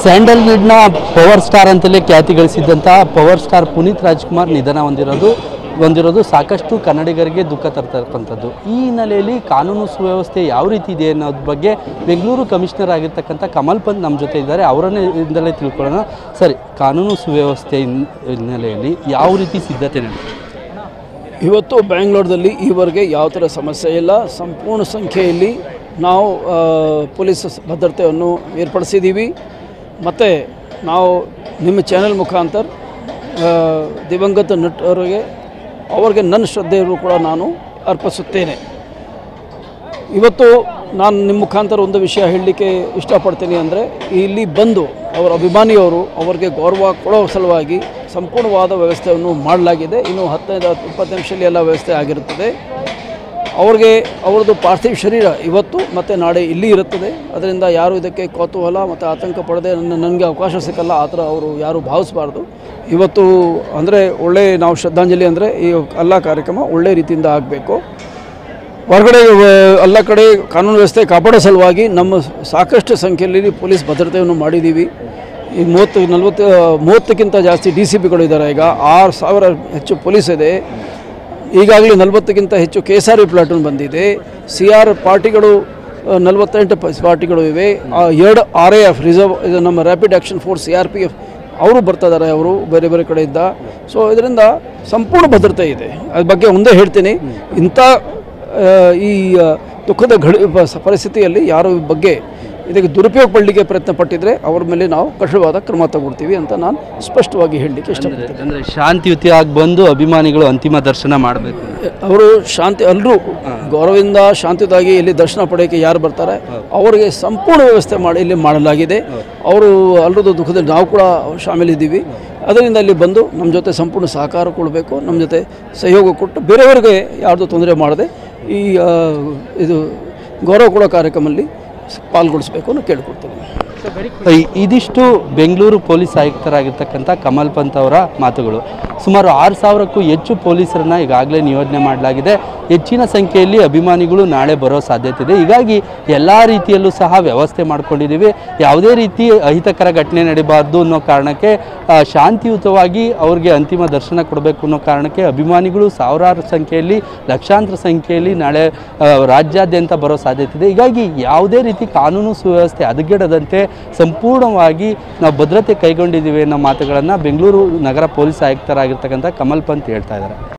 ಸ್ಯಾಂಡಲ್ವುಡ್ನ power star ಅಂತಲೇ ಖ್ಯಾತಿ ಗಳಿಸಿದ್ದಂಥ ಪವರ್ ಸ್ಟಾರ್ ಪುನೀತ್ ರಾಜ್ಕುಮಾರ್ ನಿಧನ ಹೊಂದಿರೋದು ಹೊಂದಿರೋದು ಸಾಕಷ್ಟು ಕನ್ನಡಿಗರಿಗೆ ದುಃಖ ತರ್ತಕ್ಕಂಥದ್ದು ಈ ಹಿನ್ನೆಲೆಯಲ್ಲಿ ಕಾನೂನು ಸುವ್ಯವಸ್ಥೆ ಯಾವ ರೀತಿ ಇದೆ ಅನ್ನೋದ್ರ ಬಗ್ಗೆ ಬೆಂಗಳೂರು ಕಮಿಷನರ್ ಆಗಿರ್ತಕ್ಕಂಥ ಕಮಲ್ ಪಂತ್ ನಮ್ಮ ಜೊತೆ ಇದ್ದಾರೆ ಅವರನ್ನೇ ಇಂದಲೇ ತಿಳ್ಕೊಳ್ಳೋಣ ಸರಿ ಕಾನೂನು ಸುವ್ಯವಸ್ಥೆ ಹಿನ್- ಹಿನ್ನೆಲೆಯಲ್ಲಿ ಯಾವ ರೀತಿ ಸಿದ್ಧತೆ ನಡೆದಿದೆ ಇವತ್ತು ಬ್ಯಾಂಗ್ಳೂರ್ದಲ್ಲಿ ಈವರೆಗೆ ಯಾವ ಥರ ಸಮಸ್ಯೆ ಇಲ್ಲ ಸಂಪೂರ್ಣ ಸಂಖ್ಯೆಯಲ್ಲಿ ನಾವು ಆ, ಪೊಲೀಸ್ ಭದ್ರತೆಯನ್ನು ಏರ್ಪಡಿಸಿದ್ದೀವಿ ಮತ್ತು ನಾವು ನಿಮ್ಮ ಚಾನೆಲ್ ಮುಖಾಂತರ ಆ, ದಿವಂಗತ ನಟರಿಗೆ ಅವರಿಗೆ ನನ್ನ ಶ್ರದ್ಧೆಯನ್ನು ಕೂಡ ನಾನು ಅರ್ಪಿಸುತ್ತೇನೆ ಇವತ್ತು ನಾನು ನಿಮ್ಮ ಮುಖಾಂತರ ಒಂದು ವಿಷಯ ಹೇಳಲಿಕ್ಕೆ ಇಷ್ಟಪಡ್ತೀನಿ ಅಂದರೆ ಇಲ್ಲಿ ಬಂದು ಅವರ ಅಭಿಮಾನಿಯವರು ಅವರಿಗೆ ಗೌರವ ಕೊಡೋ ಸಲುವಾಗಿ ಸಂಪೂರ್ಣವಾದ ವ್ಯವಸ್ಥೆಯನ್ನು ಮಾಡಲಾಗಿದೆ ಇನ್ನು ಹದಿನೈದು ಹತ್ತು ಇಪ್ಪತ್ತು ನಿಮಿಷದಲ್ಲಿ ಎಲ್ಲ ವ್ಯವಸ್ಥೆ ಆಗಿರುತ್ತದೆ ಅವ್ರಿಗೆ ಅವ್ರದ್ದು ಪಾರ್ಥಿವ ಶರೀರ ಇವತ್ತು ಮತ್ತು ನಾಳೆ ಇಲ್ಲಿ ಇರುತ್ತದೆ ಅದರಿಂದ ಯಾರು ಇದಕ್ಕೆ ಕೌತೂಹಲ ಮತ್ತು ಆತಂಕ ಪಡದೆ ನನ್ನ ನನಗೆ ಅವಕಾಶ ಸಿಕ್ಕಲ್ಲ ಆ ಥರ ಅವರು ಯಾರು ಭಾವಿಸಬಾರ್ದು ಇವತ್ತು ಅಂದರೆ ಒಳ್ಳೆ ನಾವು ಶ್ರದ್ಧಾಂಜಲಿ ಅಂದರೆ ಈ ಎಲ್ಲ ಕಾರ್ಯಕ್ರಮ ಒಳ್ಳೆ ರೀತಿಯಿಂದ ಆಗಬೇಕು ಹೊರಗಡೆ ವ- ಎಲ್ಲ ಕಡೆ ಕಾನೂನು ವ್ಯವಸ್ಥೆ ಕಾಪಾಡೋ ಸಲುವಾಗಿ ನಮ್ಮ ಸಾಕಷ್ಟು ಸಂಖ್ಯೆಯಲ್ಲಿ ಪೊಲೀಸ್ ಭದ್ರತೆಯನ್ನು ಮಾಡಿದ್ದೀವಿ ಈ ಮೂವತ್ತು ನಲ್ವತ್ತು ಮೂವತ್ತಕ್ಕಿಂತ ಜಾಸ್ತಿ ಡಿ ಸಿ ಪಿಗಳು ಇದ್ದಾರೆ ಈಗ ಆರು ಸಾವಿರ ಹೆಚ್ಚು ಪೊಲೀಸ್ ಇದೆ ಈಗಾಗಲೇ ನಲವತ್ತಕ್ಕಿಂತ ಹೆಚ್ಚು K S R E platoon ಬಂದಿದೆ ಸಿ ಆರ್ ಪಾರ್ಟಿಗಳು ಆ, ನಲವತ್ತೆಂಟು ಪ- ಪಾರ್ಟಿಗಳು ಇವೆ ಆ, ಎರಡು ಆರ್ ಎ ಎಫ್ ರಿಸರ್ವ್ ಇದು ನಮ್ಮ rapid action force C R P F ಅವರು ಬರ್ತಾ ಇದ್ದಾರೆ ಅವರು ಬೇರೆ ಬೇರೆ ಕಡೆಯಿಂದ ಸೊ ಇದರಿಂದ ಸಂಪೂರ್ಣ ಭದ್ರತೆ ಇದೆ ಅದ್ರ ಬಗ್ಗೆ ಒಂದೇ ಹೇಳ್ತೀನಿ ಇಂಥ ಆ, ಈ ಆ, ದುಃಖದ ಘಡಿ ಪ- ಪರಿಸ್ಥಿತಿಯಲ್ಲಿ ಯಾರು ಈ ಬಗ್ಗೆ ಇದಕ್ಕೆ ದುರುಪಯೋಗ ಪಡಲಿಕ್ಕೆ ಪ್ರಯತ್ನ ಪಟ್ಟಿದ್ರೆ ಅವ್ರ ಮೇಲೆ ನಾವು ಕಠಿಣವಾದ ಕ್ರಮ ತಗೊಳ್ತೀವಿ ಅಂತ ನಾನು ಸ್ಪಷ್ಟವಾಗಿ ಹೇಳಲಿಕ್ಕೆ ಇಷ್ಟಪಡ್ತೀನಿ ಅಂದರೆ ಶಾಂತಿಯುತಿಯಾಗಿ ಬಂದು ಅಭಿಮಾನಿಗಳು ಅಂತಿಮ ದರ್ಶನ ಮಾಡಬೇಕು ಅವರು ಶಾಂತಿ ಎಲ್ಲರೂ ಗೌರವದಿಂದ ಶಾಂತಿಯುತವಾಗಿ ಇಲ್ಲಿ ದರ್ಶನ ಪಡೆಯೋಕ್ಕೆ ಯಾರು ಬರ್ತಾರೆ ಅವರಿಗೆ ಸಂಪೂರ್ಣ ವ್ಯವಸ್ಥೆ ಮಾಡಿ ಇಲ್ಲಿ ಮಾಡಲಾಗಿದೆ ಅವರು ಎಲ್ಲರದ್ದು ದುಃಖದಲ್ಲಿ ನಾವು ಕೂಡ ಶಾಮೀಲಿದ್ದೀವಿ ಅದರಿಂದ ಇಲ್ಲಿ ಬಂದು ನಮ್ಮ ಜೊತೆ ಸಂಪೂರ್ಣ ಸಹಕಾರ ಕೊಡಬೇಕು ನಮ್ಮ ಜೊತೆ ಸಹಯೋಗ ಕೊಟ್ಟು ಬೇರೆಯವರಿಗೆ ಯಾರ್ದು ತೊಂದರೆ ಮಾಡದೆ ಈ ಆ, ಇದು ಗೌರವ ಕೊಡೋ ಕಾರ್ಯಕ್ರಮದಲ್ಲಿ ಪಾಲ್ಗೊಳಿಸಬೇಕು ಅಂತ ಕೇಳ್ಕೊಡ್ತೀನಿ ಇ- ಇದಿಷ್ಟು ಬೆಂಗಳೂರು ಪೊಲೀಸ್ ಆಯುಕ್ತರಾಗಿರ್ತಕ್ಕಂಥ ಕಮಲ್ ಪಂತ್ ಅವರ ಮಾತುಗಳು ಸುಮಾರು ಆರು ಸಾವಿರಕ್ಕೂ ಹೆಚ್ಚು ಪೊಲೀಸರನ್ನ ಈಗಾಗಲೇ ನಿಯೋಜನೆ ಮಾಡಲಾಗಿದೆ ಹೆಚ್ಚಿನ ಸಂಖ್ಯೆಯಲ್ಲಿ ಅಭಿಮಾನಿಗಳು ನಾಳೆ ಬರೋ ಸಾಧ್ಯತೆ ಇದೆ ಹೀಗಾಗಿ ಎಲ್ಲ ರೀತಿಯಲ್ಲೂ ಸಹ ವ್ಯವಸ್ಥೆ ಮಾಡ್ಕೊಂಡಿದ್ದೀವಿ ಯಾವುದೇ ರೀತಿ ಅಹಿತಕರ ಘಟನೆ ನಡೀಬಾರ್ದು ಅನ್ನೋ ಕಾರಣಕ್ಕೆ ಆ, ಶಾಂತಿಯುತವಾಗಿ ಅವ್ರಿಗೆ ಅಂತಿಮ ದರ್ಶನ ಕೊಡಬೇಕು ಅನ್ನೋ ಕಾರಣಕ್ಕೆ ಅಭಿಮಾನಿಗಳು ಸಾವಿರಾರು ಸಂಖ್ಯೆಯಲ್ಲಿ ಲಕ್ಷಾಂತರ ಸಂಖ್ಯೆಯಲ್ಲಿ ನಾಳೆ ಆ, ರಾಜ್ಯಾದ್ಯಂತ ಬರೋ ಸಾಧ್ಯತೆ ಇದೆ ಹೀಗಾಗಿ ಯಾವುದೇ ರೀತಿ ಕಾನೂನು ಸುವ್ಯವಸ್ಥೆ ಹದಗೆಡದಂತೆ ಸಂಪೂರ್ಣವಾಗಿ ನಾವು ಭದ್ರತೆ ಕೈಗೊಂಡಿದ್ದೀವಿ ಅನ್ನೋ ಮಾತುಗಳನ್ನು ಬೆಂಗಳೂರು ನಗರ ಪೊಲೀಸ್ ಆಯುಕ್ತರಾಗಿರ್ತಕ್ಕಂಥ ಕಮಲ್ ಪಂತ್ ಹೇಳ್ತಾ ಇದ್ದಾರೆ